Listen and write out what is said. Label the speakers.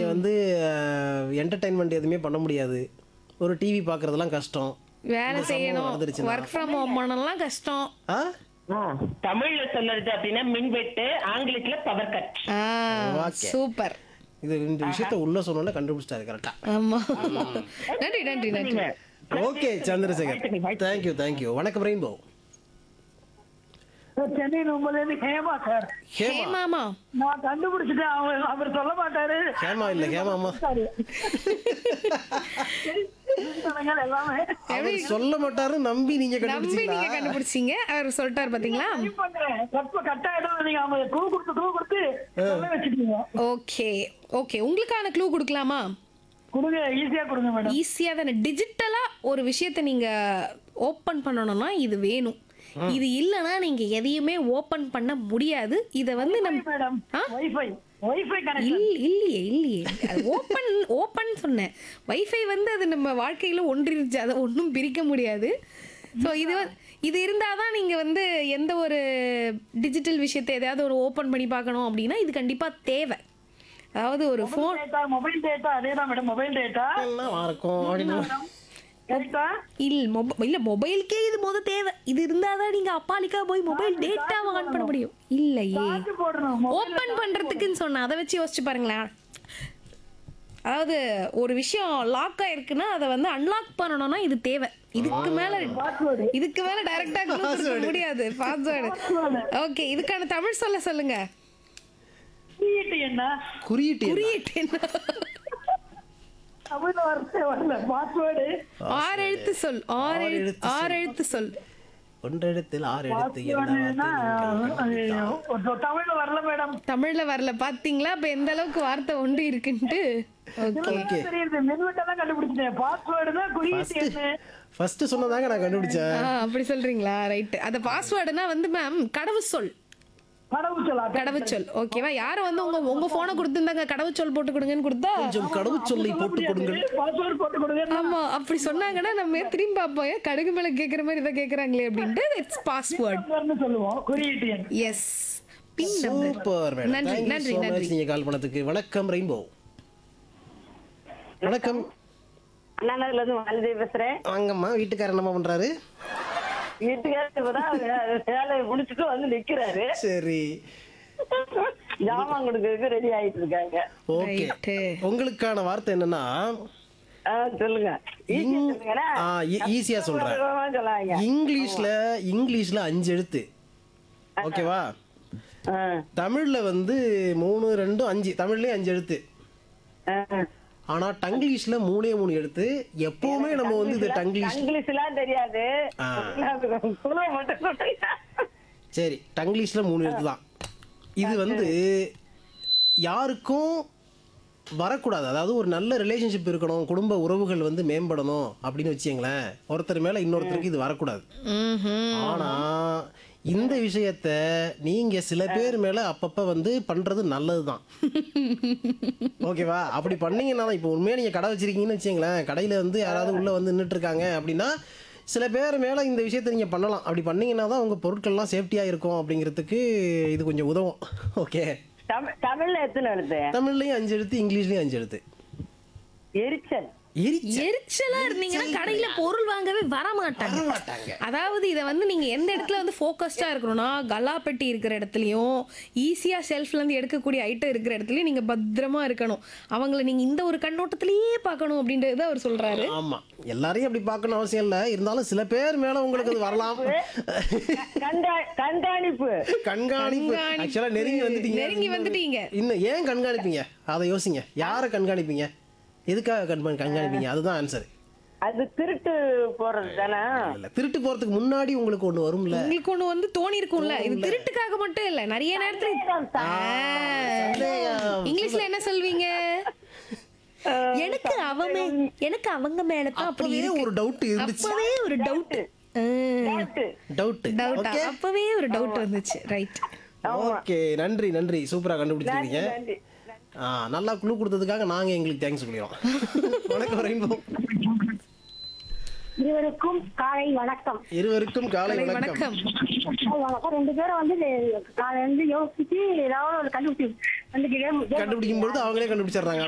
Speaker 1: வந்து என்டர்டைன்மெண்ட் எதுவுமே பண்ண முடியாது ஒரு டிவி பார்க்கறதெல்லாம் கஷ்டம்
Speaker 2: வேலை
Speaker 1: இந்த சம்பவம்
Speaker 2: செய்யணும்
Speaker 1: நடந்துருச்சுன்னா.
Speaker 2: ஒர்க் ஃப்ரம் ஹோம் பண்ணலாம் கஷ்டம்
Speaker 1: ஆ
Speaker 3: ஆ, தமிழ்ல சொல்றது அப்படின்னா மின்வெட்டு ஆங்கிலத்துல பவர் கட்
Speaker 1: Okay.
Speaker 2: சூப்பர்
Speaker 1: இது இந்த விஷயத்த உள்ள சொன்னோன்னே கண்டுபிடிச்சிட்டாரு கரெக்டா
Speaker 2: ஆமா நன்றி நன்றி நன்றி
Speaker 1: ஓகே சந்திரசேகர் தேங்க்யூ தேங்க்யூ வணக்கம் ரெயின்போ
Speaker 4: சார் சென்னை நம்பர்லேருந்து ஹேமா சார்
Speaker 1: ஹேமா
Speaker 2: ஹேமாமா
Speaker 4: நான் கண்டுபிடிச்சிட்டேன் அவர் அவர் சொல்ல மாட்டாரு
Speaker 1: ஹேமா இல்ல ஹேமாமா
Speaker 4: சாரி சொன்னீங்க எல்லாமே
Speaker 1: அவர் சொல்ல மாட்டாரு நம்பி நீங்க
Speaker 2: நம்பி நீங்க
Speaker 1: கண்டுபிடிச்சீங்களா
Speaker 2: கண்டுபிடிச்சீங்க அவர் சொல்லிட்டாரு பாத்தீங்களா
Speaker 4: ட்ரை பண்றேன் கற்ப கட்டாயிடும் நீங்க அவங்க குழு கொடுத்து குழு கொடுத்து சொல்ல வச்சுட்டீங்க
Speaker 2: ஓகே ஓகே உங்களுக்கான க்ளூ கொடுக்கலாமா
Speaker 4: கொடுங்க ஈஸியா கொடுங்க மேடம்
Speaker 2: ஈஸியா தானே டிஜிட்டலா ஒரு விஷயத்தை நீங்க ஓபன் பண்ணணும்னா இது வேணும் இது இல்லனா நீங்க எதையுமே ஓபன் பண்ண முடியாது இத வந்து நம்ம
Speaker 4: மேடம்
Speaker 2: ஆ?
Speaker 4: வைஃபை வைஃபை கனெக்ஷன்
Speaker 2: இல் இல்லையே இல்லையே அது ஓப்பன் ஓப்பன் சொன்னேன் வைஃபை வந்து அது நம்ம வாழ்க்கையில ஒன்றிருச்சு அதை ஒன்றும் பிரிக்க முடியாது ஸோ இது வந்து- இது இருந்தால் தான் நீங்கள் வந்து எந்த ஒரு டிஜிட்டல் விஷயத்தை எதையாவது ஒரு ஓப்பன் பண்ணி பார்க்கணும் அப்படின்னா இது கண்டிப்பாக தேவை அதாவது ஒரு ஃபோன்
Speaker 4: டேட்டா மொபைல் டேட்டா அதே தான் மேடம் மொபைல் டேட்டா
Speaker 1: என்னவா இருக்கும் அப்படின்னு
Speaker 4: கரெக்டா
Speaker 2: இல் மொப இல்லை மொபைலுக்கே இது முத தேவை இது இருந்தால் தான் நீங்கள் அப்பாலிக்கா போய் மொபைல் டேட்டாவை ஆன் பண்ண முடியும் இல்லையே
Speaker 4: சார்ஜ் போடணும்
Speaker 2: ஓப்பன் பண்றதுக்குன்னு சொன்னேன் அதை வச்சு யோசிச்சு பாருங்களேன் அதாவது ஒரு விஷயம் லாக் ஆயிருக்குன்னா அதை வந்து அன்லாக் பண்ணணும்னா இது தேவை இதுக்கு மேல
Speaker 4: பாஸ்வேர்டு
Speaker 2: இதுக்கு மேல டைரக்டா கொடுக்க முடியாது பாஸ்வேர்டு ஓகே இதுக்கான தமிழ் சொல்ல சொல்லுங்க
Speaker 4: குறியீட்டு என்ன
Speaker 1: குறியீட்டு என்ன?
Speaker 2: குறியீட்டு என்ன
Speaker 4: தமிழ் வார்த்தை வரல பாஸ்வேர்டு
Speaker 2: ஆறு எழுத்து சொல் ஆறு
Speaker 1: ஆறு
Speaker 2: எழுத்து
Speaker 1: எழுத்து
Speaker 2: ஆறு எழுத்து சொல்
Speaker 1: ஒன்றெழுத்தில் ஆறு எழுத்து என்ன
Speaker 4: பாஸ்வேர்டுனா
Speaker 1: வார்த்தை நீங்கள்
Speaker 4: தமிழ்ல வரல மேடம்
Speaker 2: தமிழ்ல வரல பாத்தீங்களா இப்ப எந்த அளவுக்கு வார்த்தை ஒன்று இருக்குன்ட்டு ஓகே
Speaker 1: Okay.
Speaker 4: தெரியுது மின்வெட்டெல்லாம் கண்டுபிடிச்சிட்டேன் பாஸ்வேர்டு தான் குறியீட்டு என்ன
Speaker 1: ஃபர்ஸ்ட் சொன்னதாங்க நான் கண்டுபிடிச்சேன்
Speaker 2: ஆ, அப்படி சொல்றீங்களா ரைட் அந்த பாஸ்வேர்டுனா வந்து மேம் கடவுச்சொல்
Speaker 4: கடவுச்சொல்லா
Speaker 2: கடவுச்சொல் ஓகேவா யாரும் வந்து உங்க உங்க போனை கொடுத்துருந்தாங்க கடவுச்சொல் போட்டு கொடுங்கன்னு கொடுத்தா
Speaker 1: கொஞ்சம் கடவுச்சொல்லை போட்டு கொடுங்கள்
Speaker 4: பாஸ்வேர்டு போட்டு கொடுங்க
Speaker 2: ஆமா அப்படி சொன்னாங்கன்னா நம்ம திரும்பி பார்ப்போம் ஏன் கடுகு மேல கேக்குற மாதிரி இதை கேக்குறாங்களே அப்படின்ட்டு இட்ஸ் பாஸ்வேர்ட்
Speaker 4: நம்பர்னு சொல்லுவோம் குறியீட்டு எண்
Speaker 2: yes pin number
Speaker 1: super madam
Speaker 2: நன்றி,
Speaker 1: தேங்க்யூ
Speaker 2: நன்றி,
Speaker 1: ஸோ
Speaker 2: நன்றி.
Speaker 1: மச் நீங்க கால் பண்ணதுக்கு வணக்கம் ரெயின்போ வணக்கம்
Speaker 3: அண்ணாநகர்ல இருந்து மாலதி பேசுறேன்
Speaker 1: வாங்கம்மா வீட்டுக்காரர் என்ன பண்றாரு
Speaker 3: வீட்டுக்காரர் இப்பதான் வே- வேலையை முடிச்சுட்டு வந்து நிக்கிறாரு
Speaker 1: சரி
Speaker 3: ஜாமான் கொடுக்கறதுக்கு ரெடி ஆயிட்டு இருக்காங்க
Speaker 1: ஓகே
Speaker 2: ரைட்டு
Speaker 1: உங்களுக்கான வார்த்தை என்னன்னா
Speaker 3: ஆ, சொல்லுங்க ஈஸியா
Speaker 1: இங்-
Speaker 3: சொல்லுங்கண்ணே.
Speaker 1: ஆ, ஈ- ஈஸியா சொல்றேன்
Speaker 3: சுலபமா சொல்லாங்க
Speaker 1: இங்கிலீஷ்ல இங்கிலீஷ்ல அஞ்சு எழுத்து ஓகேவா
Speaker 3: ஆ,
Speaker 1: தமிழ்ல வந்து மூணு ரெண்டு அஞ்சு தமிழ்லயே அஞ்சு எழுத்து
Speaker 3: ஆ.
Speaker 1: ஆனா டங்கிலீஷ்ல மூணே மூணு எழுத்து எப்பவுமே நம்ம வந்து இது டங்கிலீஷ்
Speaker 3: இங்கிலீஷ் எல்லாம் தெரியாது
Speaker 1: ஆ.
Speaker 3: சுலபம் மட்டும் சொல்லுங்க
Speaker 1: சரி டங்கிலீஷ்ல மூணு எழுத்து தான் இது வந்து யாருக்கும் வரக்கூடாது அதாவது ஒரு நல்ல ரிலேஷன்ஷிப் இருக்கணும் குடும்ப உறவுகள் வந்து மேம்படணும் அப்படின்னு வச்சுங்களேன் ஒருத்தர் மேல இன்னொருத்தருக்கு இது வரக்கூடாது ஆனா இந்த விஷயத்த நீங்க சில பேர் மேல அப்பப்ப வந்து பண்றது நல்லதுதான் ஓகேவா அப்படி பண்ணீங்கன்னா இப்போ உண்மையா நீங்க கடை வச்சிருக்கீங்கன்னு வச்சுங்களேன் கடையில வந்து யாராவது உள்ள வந்து நின்றுட்டு இருக்காங்க அப்படின்னா சில பேர் மேல இந்த விஷயத்த நீங்க பண்ணலாம் அப்படி பண்ணீங்கன்னா தான் உங்க பொருட்கள்லாம் சேஃப்டியா இருக்கும் அப்படிங்கிறதுக்கு இது கொஞ்சம் உதவும் ஓகே
Speaker 3: தமிழ் தமிழ்ல எத்தனை எழுத்து
Speaker 1: தமிழ்லயும் அஞ்சு எழுத்து இங்கிலீஷ்லயும் அஞ்சு எழுத்து
Speaker 3: எரிச்சல்
Speaker 1: எரிச்சல்
Speaker 2: எரிச்சலா இருந்தீங்கன்னா கடையில பொருள் வாங்கவே வர மாட்டாங்க அதாவது இதை வந்து நீங்க எந்த இடத்துல வந்து ஃபோக்கஸ்டா இருக்கணும்னா கல்லாப்பெட்டி இருக்கிற இடத்துலயும் ஈஸியா ஷெல்ஃப்ல இருந்து எடுக்கக்கூடிய ஐட்டம் இருக்கிற இடத்துலயும் நீங்க பத்திரமா இருக்கணும் அவங்கள நீங்க இந்த ஒரு கண்ணோட்டத்திலேயே பார்க்கணும் அப்படின்றது அவர் சொல்றாரு
Speaker 1: ஆமா எல்லாரையும் அப்படி பார்க்கணும் அவசியம் இல்லை இருந்தாலும் சில பேர் மேல உங்களுக்கு அது வரலாம்
Speaker 3: கண்கா- கண்காணிப்பு
Speaker 1: கண்காணிப்பு
Speaker 2: கண்காணிப்பு.
Speaker 1: ஆக்சுவலா நெருங்கி வந்துட்டீங்க
Speaker 2: நெருங்கி வந்துட்டீங்க.
Speaker 1: இன்னும் ஏன் கண்காணிப்பீங்க அதை யோசிங்க யாரை கண்காணிப்பீங்க எதுக்காக கண்ப கண்காணிப்பீங்க அதுதான் ஆன்சர்
Speaker 3: அது திருட்டு போறது தானே
Speaker 1: இல்ல திருட்டு போறதுக்கு முன்னாடி உங்களுக்கு ஒண்ணு வரும்ல
Speaker 2: உங்களுக்கு ஒண்ணு வந்து தோணி இருக்கும்ல இது திருட்டுக்காக மட்டும் இல்ல நிறைய நேரத்துல ஆ.
Speaker 1: சந்தேகம்.
Speaker 2: இங்கிலீஷ்ல என்ன சொல்வீங்க எனக்கு அவங்க எனக்கு அவங்க மேலதான் அப்படி
Speaker 1: அப்பவே
Speaker 2: இருக்கு
Speaker 1: ஒரு டவுட் இருந்துச்சு
Speaker 2: அப்பவே ஒரு டவுட்
Speaker 3: Doubt.
Speaker 1: டவுட்
Speaker 2: டவுட் அப்பவே ஒரு டவுட் வந்துச்சு ரைட்
Speaker 1: ஓகே நன்றி நன்றி சூப்பரா கண்டுபிடிச்சிருக்கீங்க
Speaker 3: நன்றி.
Speaker 1: ஆ நல்லா குழு கொடுத்ததுக்காக நாங்க எங்களுக்கு தேங்க்ஸ் சொல்லிடுறோம் வணக்கம் ரெயின்போ
Speaker 5: இருவருக்கும் காலை வணக்கம்
Speaker 1: இருவருக்கும் காலை வணக்கம்
Speaker 2: வணக்கம்
Speaker 5: காலை வணக்கம் ரெண்டு பேரும் வந்து காலை வந்து யோசிச்சு ஏதாவது ஒரு கண்டுபிடிச்சு வந்து game- game
Speaker 1: கண்டுபிடிக்கும் பொழுது அவங்களே கண்டுபிடிச்சிடுறாங்க